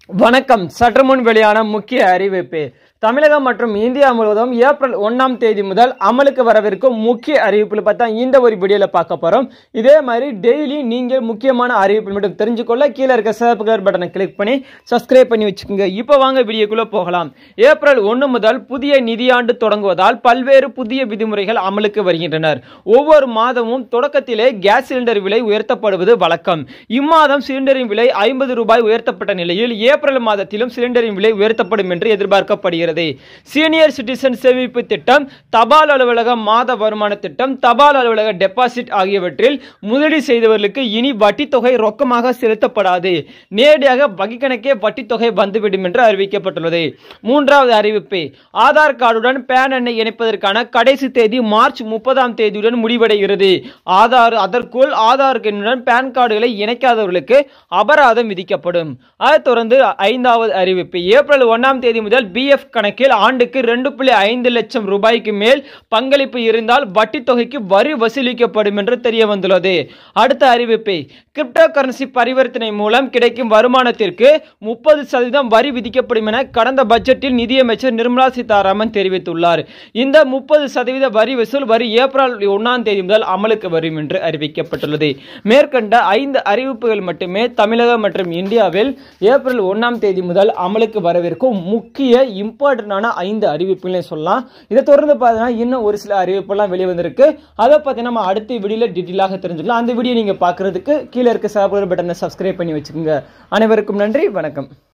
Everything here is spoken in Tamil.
வணக்கம் சற்று முன் வெளியான முக்கிய அறிவிப்பு தமிழகம் மற்றும் இந்தியா முழுவதும் ஏப்ரல் ஒன்றாம் தேதி முதல் அமலுக்கு வரவிருக்கும் முக்கிய அறிவிப்புல பார்த்தா இந்த ஒரு வீடியோவில் பார்க்க போகிறோம் இதே மாதிரி டெய்லி நீங்கள் முக்கியமான அறிவிப்பு மட்டும் தெரிஞ்சுக்கொள்ள கீழே இருக்க சிவப்பு கலர் பட்டனை கிளிக் பண்ணி சப்ஸ்கிரைப் பண்ணி வச்சுக்கோங்க இப்போ வாங்க வீடியோக்குள்ளே போகலாம் ஏப்ரல் ஒன்று முதல் புதிய நிதியாண்டு தொடங்குவதால் பல்வேறு புதிய விதிமுறைகள் அமலுக்கு வருகின்றனர் ஒவ்வொரு மாதமும் தொடக்கத்திலே கேஸ் சிலிண்டர் விலை உயர்த்தப்படுவது வழக்கம் இம்மாதம் சிலிண்டரின் விலை ஐம்பது ரூபாய் உயர்த்தப்பட்ட நிலையில் ஏப்ரல் மாதத்திலும் சிலிண்டரின் விலை உயர்த்தப்படும் என்று எதிர்பார்க்கப்படுகிறது சீனியர் சிட்டிசன் சேமிப்பு திட்டம் தபால் அலுவலக மாத வருமான திட்டம் தபால் அலுவலக டெபாசிட் ஆகியவற்றில் முதலீடு செய்தவர்களுக்கு இனி வட்டி தொகை ரொக்கமாக செலுத்தப்படாது நேரடியாக வங்கி கணக்கே வட்டி தொகை வந்துவிடும் என்று அறிவிக்கப்பட்டுள்ளது மூன்றாவது அறிவிப்பு ஆதார் கார்டுடன் பேன் எண்ணை இணைப்பதற்கான கடைசி தேதி மார்ச் முப்பதாம் தேதியுடன் முடிவடைகிறது ஆதார் அதற்குள் ஆதார் எண்ணுடன் பேன் கார்டுகளை இணைக்காதவர்களுக்கு அபராதம் விதிக்கப்படும் அதைத் தொடர்ந்து ஐந்தாவது அறிவிப்பு ஏப்ரல் ஒன்றாம் தேதி முதல் பிஎஃப் கணக்கில் ஆண்டுக்கு ரெண்டு புள்ளி ஐந்து லட்சம் ரூபாய்க்கு மேல் பங்களிப்பு இருந்தால் வட்டி தொகைக்கு வரி வசூலிக்கப்படும் என்று தெரிய வந்துள்ளது அடுத்த அறிவிப்பு கிரிப்டோ கரன்சி பரிவர்த்தனை மூலம் கிடைக்கும் வருமானத்திற்கு முப்பது சதவீதம் வரி விதிக்கப்படும் என கடந்த பட்ஜெட்டில் நிதியமைச்சர் நிர்மலா சீதாராமன் தெரிவித்துள்ளார் இந்த முப்பது சதவீத வரி வசூல் வரி ஏப்ரல் ஒன்றாம் தேதி முதல் அமலுக்கு வரும் என்று அறிவிக்கப்பட்டுள்ளது மேற்கண்ட ஐந்து அறிவிப்புகள் மட்டுமே தமிழகம் மற்றும் இந்தியாவில் ஏப்ரல் ஒன்றாம் தேதி முதல் அமலுக்கு வரவிருக்கும் முக்கிய இம்பார்ட்டண்டான ஐந்து அறிவிப்புகளை சொல்லலாம் இதை தொடர்ந்து பார்த்தீங்கன்னா இன்னும் ஒரு சில அறிவிப்புலாம் வெளியே வந்திருக்கு அதை பார்த்தீங்கன்னா நம்ம அடுத்த வீடியோவில் டீட்டெயிலாக தெரிஞ்சுக்கலாம் அந்த வீடியோ நீங்கள் பார்க்குறதுக்கு கீழே இருக்க சப்ஸ்கிரைப் பட்டனை சப்ஸ்கிரைப் பண்ணி வச்சுக்கோங்க அனைவருக்கும் நன்றி வணக்கம்